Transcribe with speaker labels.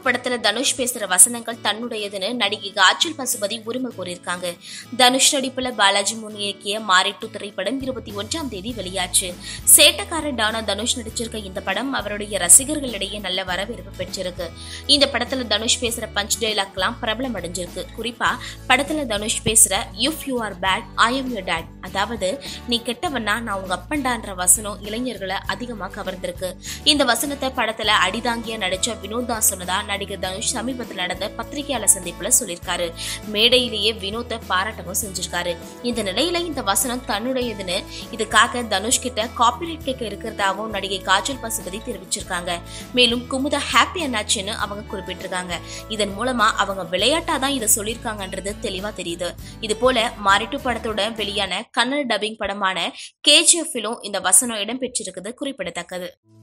Speaker 1: படத்துல தனுஷ் பேசுற வசனங்கள் தன்னுடையதுன்னு நடிகை காஜல் பசுபதி உரிமை கோரியிருக்காங்க தனுஷ் நடிப்புல பாலாஜி முன் இயக்கிய மாரிட்டு திரைப்படம் இருபத்தி ஒன்றாம் தேதி வெளியாச்சு சேட்டக்கார டானா தனுஷ் நடிச்சிருக்க இந்த படம் அவருடைய ரசிகர்களிடையே நல்ல வரவேற்பு பெற்றிருக்கு இந்த படத்துல தனுஷ் பேசுற பஞ்ச் டைலாக்லாம் பிரபலம் அடைஞ்சிருக்கு குறிப்பா படத்துல தனுஷ் பேசுற if you are bad I am your dad அதாவது நீ கெட்டவனா நான் உங்க அப்பன்டான்ற வசனம் இளைஞர்களை அதிகமா கவர்ந்திருக்கு இந்த வசனத்தை படத்துல அடிதாங்கிய நடிச்ச வினோத் தான் சொன்னதா நடிகர் தனுஷ் சமீபத்தில் நடந்த பத்திரிகையாளர் சந்திப்புல சொல்லியிருக்காரு மேடையிலேயே வினோத்தை பாராட்டவும் செஞ்சிருக்காரு இந்த நிலையில இந்த வசனம் தன்னுடையதுன்னு இதுக்காக தனுஷ் கிட்ட காப்பிரைட் கேட்க இருக்கிறதாவும் நடிகை காஜல் பசுபதி தெரிவிச்சிருக்காங்க மேலும் குமுதா ஹாப்பி அண்ணாச்சுன்னு அவங்க குறிப்பிட்டிருக்காங்க இதன் மூலமா அவங்க விளையாட்டா தான் இதை சொல்லியிருக்காங்கன்றது தெளிவா தெரியுது இது போல மாரிட்டு படத்தோட வெளியான கன்னட டப்பிங் படமான கேஜிஎஃப்பிலும் இந்த வசனம் இடம்பெற்றிருக்கிறது குறிப்பிடத்தக்கது